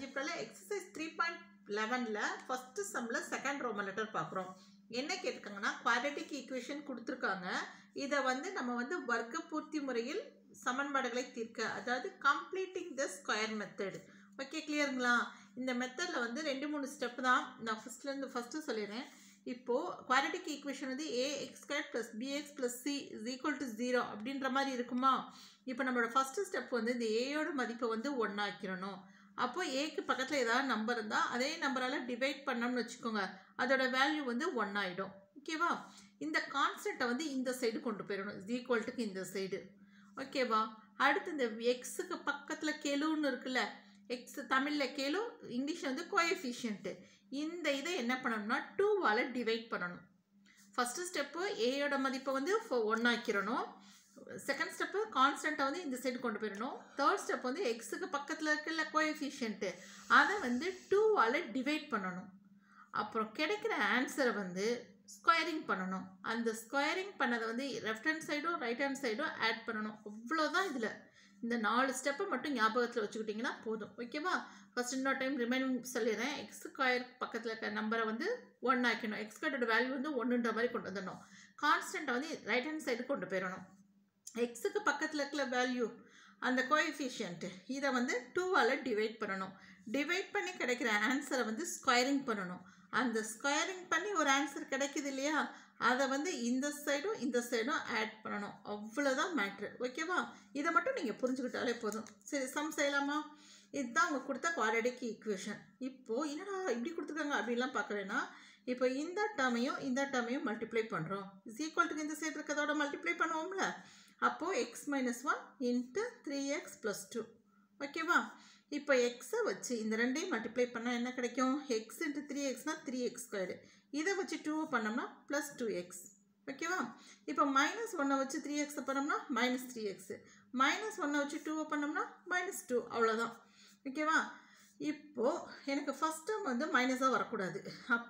அல்ஜிப்ரால exercise three point லெவனில் first சம்மில் second Roman letter பார்க்குறோம் என்ன கேட்டிருக்காங்கன்னா குவாட்ரட்டிக் ஈக்குவேஷன் கொடுத்துருக்காங்க இதை வந்து நம்ம வந்து வர்க்க பூர்த்தி முறையில் சமன்பாடுகளை தீர்க்க அதாவது completing the square method okay கிளியருங்களா இந்த மெத்தடில் வந்து ரெண்டு மூணு ஸ்டெப் தான் நான் ஃபஸ்ட்லேருந்து ஃபஸ்ட்டு சொல்லிடுறேன் இப்போது குவாட்ரட்டிக் ஈக்குவேஷன் வந்து A X square plus B X plus C is equal to zero அப்படின்ற மாதிரி இருக்குமா இப்போ நம்மளோட ஃபஸ்ட்டு ஸ்டெப் வந்து இந்த ஏயோட மதிப்பை வந்து ஒன்றாக்கிடணும் அப்போ ஏக்கு பக்கத்தில் ஏதாவது நம்பர் இருந்தால் அதே நம்பரால் டிவைட் பண்ணோம்னு வச்சுக்கோங்க அதோட வேல்யூ வந்து ஒன் ஆகிடும் ஓகேவா இந்த கான்ஸ்டண்ட்டை வந்து இந்த சைடு கொண்டு போயிடணும் இஸ் ஈக்குவல்ட்டுக்கு இந்த சைடு ஓகேவா அடுத்து இந்த எக்ஸுக்கு பக்கத்தில் கெலுன்னு இருக்குல்ல எக்ஸ் தமிழில் கேலு இங்கிலீஷில் வந்து கோஎஃபிஷியன்ட்டு இந்த இதை என்ன பண்ணணும்னா டூவால் டிவைட் பண்ணணும் ஃபஸ்ட்டு ஸ்டெப்பு ஏயோட மதிப்பை வந்து ஒன் ஆக்கிடணும் செகண்ட் ஸ்டெப்பு கான்ஸ்டண்ட்டை வந்து இந்த சைடு கொண்டு போயிடணும் தேர்ட் ஸ்டெப் வந்து எக்ஸுக்கு பக்கத்தில் இருக்குல்ல கோஎஃபிஷியன்ட்டு அதை வந்து டூவால் டிவைட் பண்ணணும் அப்புறம் கிடைக்கிற ஆன்சரை வந்து ஸ்கொயரிங் பண்ணணும் அந்த ஸ்கொயரிங் பண்ணதை வந்து லெஃப்ட் ஹேண்ட் சைடும் ரைட் ஹேண்ட் சைடும் ஆட் பண்ணணும் அவ்வளோதான் இதில் இந்த நாலு ஸ்டெப்பை மட்டும் ஞாபகத்தில் வச்சுக்கிட்டிங்கன்னா போதும் ஓகேவா ஃபஸ்ட் இன்னொரு டைம் ரிமைனிங் சொல்லிடுறேன் எக்ஸ் ஸ்கொயர் பக்கத்தில் இருக்க நம்பரை வந்து ஒன் ஆக்கணும் எக்ஸ் ஸ்கொயரோட வேல்யூ வந்து ஒன்றுன்ற மாதிரி கொண்டு வந்துடணும் கான்ஸ்டண்ட்டை வந்து ரைட் ஹேண்ட் சைடு கொண்டு போயிடணும் எக்ஸுக்கு பக்கத்தில் இருக்கிற வேல்யூ அந்த கோஎஃபிஷியன்ட்டு இதை வந்து டூவால் டிவைட் பண்ணணும் டிவைட் பண்ணி கிடைக்கிற ஆன்சரை வந்து ஸ்கொயரிங் பண்ணணும் அந்த ஸ்கொயரிங் பண்ணி ஒரு ஆன்சர் கிடைக்குது இல்லையா அதை வந்து இந்த சைடும் இந்த சைடும் ஆட் பண்ணணும் அவ்வளோதான் மேட்ரு ஓகேவா இதை மட்டும் நீங்கள் புரிஞ்சுக்கிட்டாலே போதும் சரி சம் செய்யலாமா இதுதான் அவங்க கொடுத்த குவாட்ரடிக் ஈக்குவேஷன் இப்போது என்னடா இப்படி கொடுத்துருக்காங்க அப்படின்லாம் பார்க்க வேணாம் இப்போ இந்த டேர்மையும் இந்த டேர்மையும் மல்டிப்ளை பண்ணுறோம் இஸ் ஈக்குவல் டு இந்த சைடு இருக்கிறதோட மல்டிப்ளை பண்ணுவோம்ல அப்போது X minus one into three X plus two ஓகேவா இப்போ எக்ஸை வச்சு இந்த ரெண்டையும் மல்டிப்ளை பண்ணால் என்ன கிடைக்கும் எக்ஸ் இன்ட்டு த்ரீ எக்ஸ்னால் த்ரீ எக்ஸ் ஸ்கொயர்டு இதை வச்சு டூவை பண்ணோம்னா ப்ளஸ் டூ எக்ஸ் ஓகேவா இப்போ மைனஸ் ஒன்னை வச்சு த்ரீ எக்ஸை பண்ணோம்னா மைனஸ் த்ரீ எக்ஸு மைனஸ் ஒன்னை வச்சு டூவை பண்ணோம்னா மைனஸ் டூ அவ்வளோதான் ஓகேவா இப்போது எனக்கு ஃபஸ்ட் டைம் வந்து மைனஸாக வரக்கூடாது அப்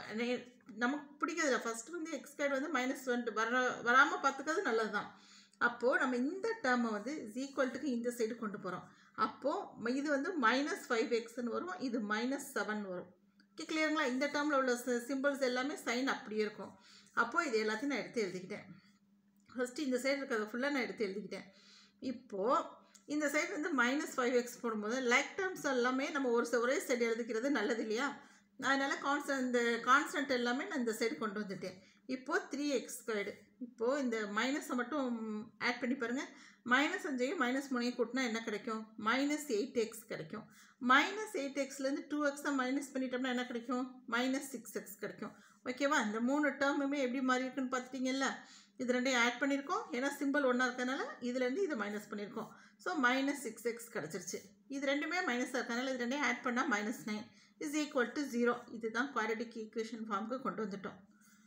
நமக்கு பிடிக்கிறதில்ல ஃபஸ்ட்டு வந்து எக்ஸ் ஸ்கொயர் வந்து மைனஸ் வந்துட்டு வர வராமல் பார்த்துக்கிறது நல்லது தான் அப்போது நம்ம இந்த டேர்மை வந்து இஸ் ஈக்குவல்ட்டுக்கு இந்த சைடு கொண்டு போகிறோம் அப்போது இது வந்து மைனஸ் ஃபைவ் எக்ஸ்னு வரும் இது மைனஸ் செவன் வரும் ஓகே கிளியருங்களா இந்த டேர்மில் உள்ள சிம்பிள்ஸ் எல்லாமே சைன் அப்படியே இருக்கும் அப்போது இது எல்லாத்தையும் நான் எடுத்து எழுதிக்கிட்டேன் ஃபஸ்ட்டு இந்த சைடு இருக்கிறத ஃபுல்லாக நான் எடுத்து எழுதிக்கிட்டேன் இப்போது இந்த சைடு வந்து மைனஸ் ஃபைவ் எக்ஸ் போடும்போது லைக் டேர்ம்ஸ் எல்லாமே நம்ம ஒரு ஒரே சைடு எழுதிக்கிறது நல்லது இல்லையா அதனால் கான்ஸ்டன்ட் இந்த கான்ஸ்டன்ட் எல்லாமே நான் இந்த சைடு கொண்டு வந்துட்டேன் இப்போது த்ரீ எக்ஸ் ஸ்கொயர்டு இப்போது இந்த மைனஸை மட்டும் ஆட் பண்ணி பாருங்கள் மைனஸ் அஞ்சையும் மைனஸ் மூணையும் கூட்டினா என்ன கிடைக்கும் மைனஸ் எயிட் எக்ஸ் கிடைக்கும் மைனஸ் எயிட் எக்ஸ்லேருந்து டூ எக்ஸை மைனஸ் பண்ணிட்டோம்னா என்ன கிடைக்கும் மைனஸ் சிக்ஸ் எக்ஸ் கிடைக்கும் ஓகேவா இந்த மூணு டேர்முமே எப்படி மாறி இருக்குன்னு பார்த்துட்டிங்கல்ல இது ரெண்டையும் ஆட் பண்ணியிருக்கோம் ஏன்னா சிம்பிள் ஒன்றா இருக்கனால இதுலேருந்து இதை மைனஸ் பண்ணியிருக்கோம் ஸோ மைனஸ் சிக்ஸ் எக்ஸ் கிடச்சிருச்சு இது ரெண்டுமே மைனஸாக இருக்கனால இது ரெண்டையும் ஆட் பண்ணால் minus nine is equal to zero இதுதான் குவாட்ரட்டிக் ஈக்குவேஷன் ஃபார்முக்கு கொண்டு வந்துட்டோம்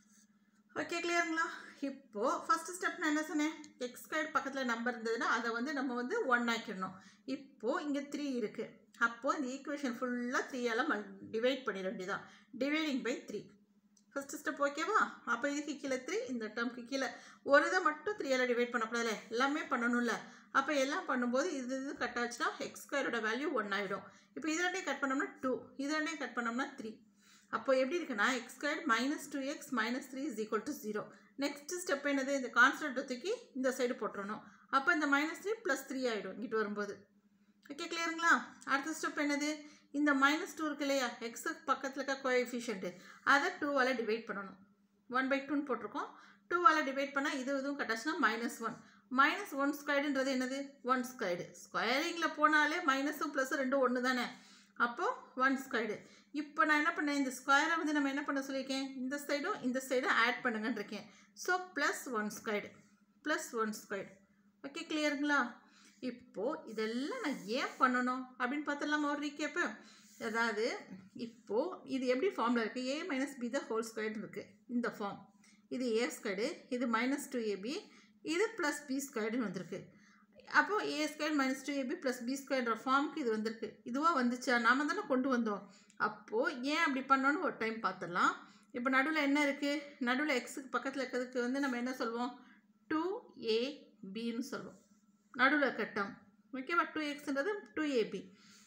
ஓகே கிளியருங்களா இப்போது ஃபஸ்ட்டு ஸ்டெப் நான் என்ன சொன்னேன் எக்ஸ் ஸ்கொயர் பக்கத்தில் நம்பர் இருந்ததுன்னா அதை வந்து நம்ம வந்து ஒன் ஆக்கிடணும் இப்போது இங்கே த்ரீ இருக்குது அப்போது இந்த ஈக்குவேஷன் ஃபுல்லாக த்ரீயால் மல் டிவைட் பண்ணிட வேண்டியதான் dividing by three first step ஓகேவா அப்போ இதுக்கு கீழே த்ரீ இந்த டேர்முக்கு கீழே ஒரு இதை மட்டும் த்ரீயால் டிவைட் பண்ணக்கூடாதுல்ல எல்லாமே பண்ணணும்ல அப்போ எல்லாம் பண்ணும்போது இது இது கட் ஆச்சுன்னா எக்ஸ் ஸ்கொயரோட வேல்யூ ஒன் ஆகிடும் இப்போ இது ரெண்டையும் கட் பண்ணோம்னா டூ இது ரெண்டையும் கட் பண்ணோம்னா த்ரீ அப்போ எப்படி இருக்குன்னா X square minus two X minus three is equal to zero next step என்னது இந்த கான்ஸ்டன்ட் தூக்கி இந்த சைடு போட்டுறணும் அப்போ இந்த மைனஸ் த்ரீ ப்ளஸ் த்ரீ ஆகிடும் இங்கிட்டு வரும்போது ஓகே கிளியருங்களா அடுத்த ஸ்டெப் என்னது இந்த மைனஸ் டூ இருக்கு இல்லையா எக்ஸுக்கு பக்கத்தில் இருக்க கோஎஃபிஷியன்ட்டு அதை டூவால் டிவைட் பண்ணணும் ஒன் பை டூன்னு போட்டிருக்கோம் டூவால் டிவைட் பண்ணால் இது இதுவும் கட்டாச்சுன்னா மைனஸ் ஒன் மைனஸ் ஒன் ஸ்கொயர்டுன்றது என்னது ஒன் ஸ்கொயர்டு ஸ்கொயரிங்கில் போனாலே மைனஸும் ப்ளஸும் ரெண்டும் ஒன்று தானே அப்போது ஒன் ஸ்கொயர்டு இப்போ நான் என்ன பண்ணேன் இந்த ஸ்கொயரை வந்து நம்ம என்ன பண்ண சொல்லியிருக்கேன் இந்த சைடும் இந்த சைடும் ஆட் பண்ணுங்கன்னு இருக்கேன் so plus one squared plus one squared okay கிளியருங்களா இப்போது இதெல்லாம் நான் ஏன் பண்ணணும் அப்படின்னு பார்த்துடலாமா ஒரு ரீகேப்பு அதாவது இப்போது இது எப்படி ஃபார்மில் இருக்குது A minus B the whole squared இருக்குது இந்த ஃபார்ம் இது ஏ ஸ்கொயர்டு இது மைனஸ் டூ ஏபி இது ப்ளஸ் பி ஸ்கொயர்டுன்னு வந்திருக்கு அப்போது A square minus two A B plus B ஸ்கொயர்ன்ற ஃபார்முக்கு இது வந்திருக்கு இதுவாக வந்துச்சா நாம தானே கொண்டு வந்தோம் அப்போது ஏன் அப்படி பண்ணோன்னு ஒரு டைம் பார்த்துடலாம் இப்போ நடுவில் என்ன இருக்குது நடுவில் எக்ஸுக்கு பக்கத்தில் இருக்கிறதுக்கு வந்து நம்ம என்ன சொல்லுவோம் டூ ஏ பின்னு சொல்லுவோம் நடுவில் கட்டம் ஓகேவா டூ எக்ஸ்ன்றது டூ ஏபி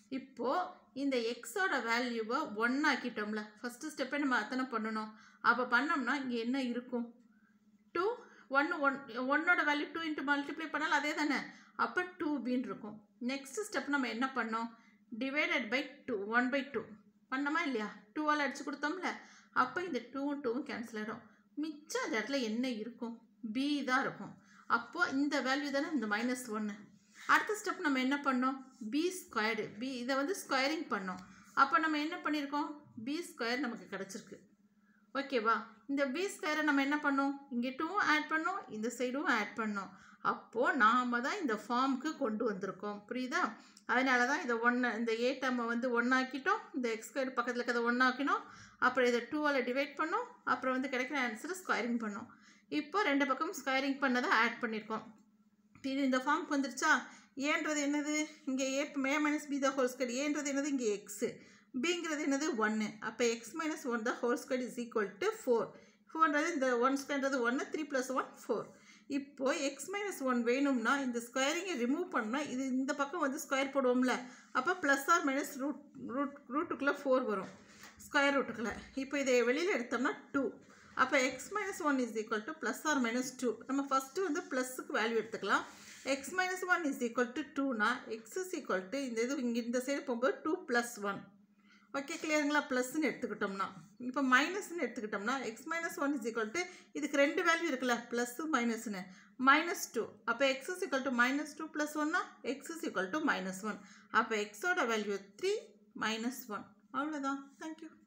இப்போது இந்த எக்ஸோட வேல்யூவை ஒன் ஆக்கிட்டோம்ல ஃபஸ்ட்டு ஸ்டெப்பை நம்ம அத்தனை பண்ணணும் அப்போ பண்ணோம்னா இங்கே என்ன இருக்கும் டூ ஒன் ஒன் ஒன்னோட வேல்யூ டூ இன்ட்டு மல்டிப்ளை பண்ணாலும் அதே தானே அப்போ டூ பின்னு இருக்கும் நெக்ஸ்ட் ஸ்டெப் நம்ம என்ன பண்ணோம் divided by two one by two பண்ணோமா இல்லையா டூவால் அடித்து கொடுத்தோம்ல அப்போ இந்த டூவும் டூவும் கேன்சல் ஆகிடும் மிச்சம் அந்த இடத்துல என்ன இருக்கும் பி தான் இருக்கும் அப்போது இந்த வேல்யூ தானே இந்த மைனஸ் ஒன்று அடுத்த ஸ்டெப் நம்ம என்ன பண்ணோம் பி ஸ்கொயர்டு பி இதை வந்து ஸ்கொயரிங் பண்ணோம் அப்போ நம்ம என்ன பண்ணியிருக்கோம் பி ஸ்கொயர் நமக்கு கிடச்சிருக்கு ஓகேவா இந்த பி ஸ்கொயரை நம்ம என்ன பண்ணோம் இங்கே டூவும் ஆட் பண்ணோம் இந்த சைடும் ஆட் பண்ணோம் அப்போது நாம் தான் இந்த ஃபார்முக்கு கொண்டு வந்திருக்கோம் புரியுதா அதனால தான் இதை ஒன்று இந்த ஏ டம்மை வந்து ஒன்றாக்கிட்டோம் இந்த எக்ஸ் ஸ்கொயர் பக்கத்தில் இருக்கிறத ஒன்றாக்கினோம் அப்புறம் இதை டூவால் டிவைட் பண்ணோம் அப்புறம் வந்து கிடைக்கிற ஆன்சரை ஸ்கொயரிங் பண்ணோம் இப்போ ரெண்டு பக்கம் ஸ்கொயரிங் பண்ணதை ஆட் பண்ணியிருக்கோம் இது இந்த ஃபார்முக்கு வந்துருச்சா ஏன்றது என்னது இங்கே A A minus B the whole square ஏன்றது என்னது இங்கே எக்ஸு பிங்கிறது என்னது ஒன்று அப்போ X minus one the whole square is equal to four ஃபோர்ன்றது இந்த ஒன் ஸ்கொயர்ன்றது ஒன்று த்ரீ ப்ளஸ் ஒன் ஃபோர் இப்போது எக்ஸ் மைனஸ் ஒன் வேணும்னா இந்த ஸ்கொயரிங்கை ரிமூவ் பண்ணால் இது இந்த பக்கம் வந்து ஸ்கொயர் போடுவோம்ல அப்போ plus or minus root root ரூட்டுக்குள்ளே ஃபோர் வரும் ஸ்கொயர் ரூட்டுக்குள்ளே இப்போ இதை வெளியில் எடுத்தோம்னா டூ அப்போ X minus one is equal to plus or minus two நம்ம ஃபஸ்ட்டு வந்து ப்ளஸ்ஸுக்கு வேல்யூ எடுத்துக்கலாம் X minus one is equal to டூனா எக்ஸ் இஸ் ஈக்குவல் டு இந்த இது இங்கே இந்த சைடு போகும்போது டூ ப்ளஸ் ஒன் ஓகே கிளியருங்களா ப்ளஸ்ன்னு எடுத்துக்கிட்டோம்னா இப்போ மைனஸ்ன்னு எடுத்துக்கிட்டோம்னா X minus one is equal to இதுக்கு ரெண்டு வேல்யூ இருக்குல்ல ப்ளஸ்ஸு மைனஸ்னு மைனஸ் டூ அப்போ X is equal to minus two plus ஒன்னா X is equal to minus one அப்போ எக்ஸோட வேல்யூ த்ரீ மைனஸ் ஒன் அவ்வளோதான் தேங்க்யூ